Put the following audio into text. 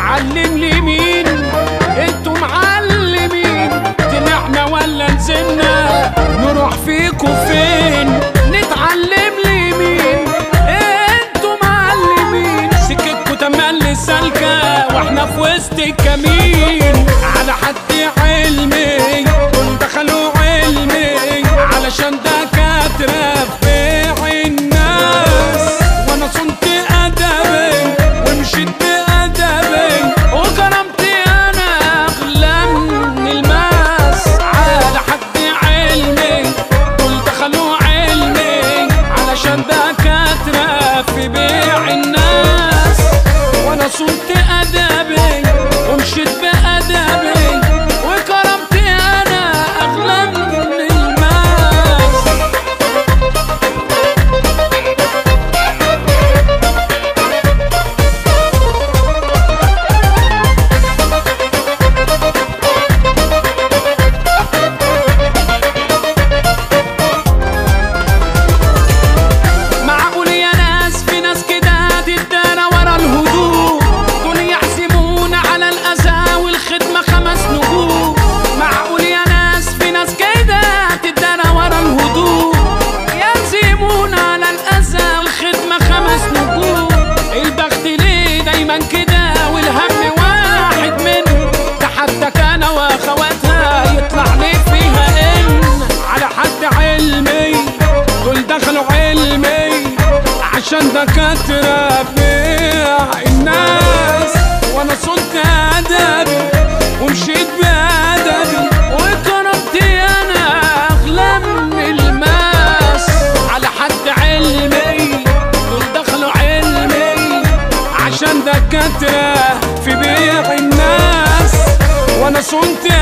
نتعلم لمين انتوا معلمين طلعنا ولا نزلنا نروح فيكوا فين نتعلم لمين انتوا معلمين سكتكوا تملي سالكة واحنا في وسط الكمين على حد علمي دول دخلوا علمي علشان دكاترة في الناس وانا صنت ادبي ومشيت بادبي وكرمتي انا اغلى من الماس على حد علمي دول دخلوا علمي علشان دكاترة في بيع الناس وانا صنت ادبي ومشيت بادبي وكرمتي انا اغلى من الماس معقول يا ناس في ناس كده تدانا ورا الهدوء دول يحسبون على الأذى والخدمة خمس نجوم معقول يا ناس في ناس كده تدانا ورا الهدوء يلزمون على الأذى والخدمة خمس نجوم البخت ليه دايما كده والهم واحد منه تحدك أنا وأخواتها يطلع لي فيها إن على حد علمي دول دخلوا علمي عشان دكاترة بيع الناس وانا صنت ادبي ومشيت بادبي وكرمتي انا اغلى من الماس على حد علمي دول دخلوا علمي عشان دكاترة في بيع الناس وانا صنت